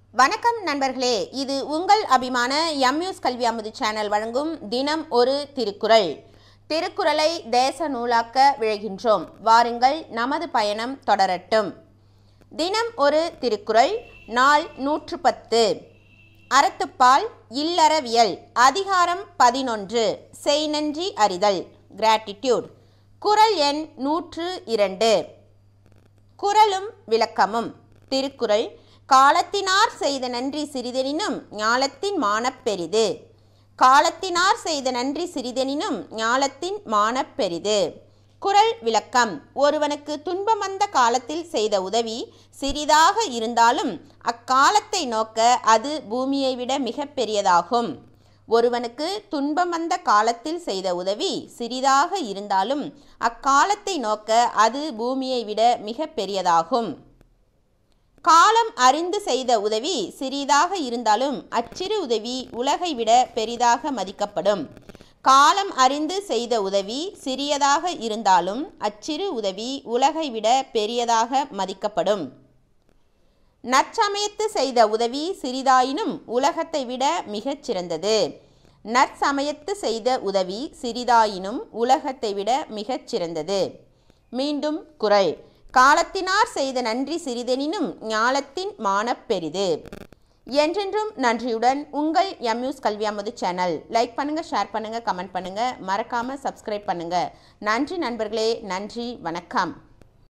வணக்கம் நண்பர்களே இது உங்கள் அபிமான எம்யூஸ் கல்வி அமுது சேனல் வழங்கும் தினம் ஒரு திருக்குறள் திருக்குறளை தேச நூலாக்க விழைகின்றோம் வாருங்கள் நமது பயணம் தொடரட்டும் தினம் ஒரு திருக்குறள் நாள் நூற்று பத்து அறத்துப்பால் இல்லறவியல் அதிகாரம் பதினொன்று செய் நன்றி அறிதல் கிராட்டிடியூட் குறள் எண் நூற்று இரண்டு குறளும் விளக்கமும் திருக்குறள் காலத்தினார் செய்த நன்றி சிறிதெனினும் ஞாலத்தின் மானப் பெரிது காலத்தினார் செய்த நன்றி சிறிதெனினும் ஞாலத்தின் மானப் பெரிது குறள் விளக்கம் ஒருவனுக்கு துன்பம் வந்த காலத்தில் செய்த உதவி சிறிதாக இருந்தாலும் அக்காலத்தை நோக்க அது பூமியை விட மிக பெரியதாகும் ஒருவனுக்கு துன்பம் வந்த காலத்தில் செய்த உதவி சிறிதாக இருந்தாலும் அக்காலத்தை நோக்க அது பூமியை விட மிக பெரியதாகும் காலம் அறிந்து செய்த உதவி சிறிதாக இருந்தாலும் அச்சிறு உதவி உலகை விட பெரிதாக மதிக்கப்படும் காலம் அறிந்து செய்த உதவி சிறியதாக இருந்தாலும் அச்சிறு உதவி உலகை விட பெரியதாக மதிக்கப்படும் நற்சமயத்து செய்த உதவி சிறிதாயினும் உலகத்தை விட மிகச் சிறந்தது நற்சமயத்து செய்த உதவி சிறிதாயினும் உலகத்தை விட மிகச் சிறந்தது மீண்டும் குறள் காலத்தினார் செய்த நன்றி சிறிதெனினும் ஞாலத்தின் மானப் பெரிது என்றென்றும் நன்றியுடன் உங்கள் எம்யூஸ் கல்வி அமுது சேனல் லைக் பண்ணுங்க ஷேர் பண்ணுங்க கமெண்ட் பண்ணுங்க மறக்காம சப்ஸ்கிரைப் பண்ணுங்க நன்றி நண்பர்களே நன்றி வணக்கம்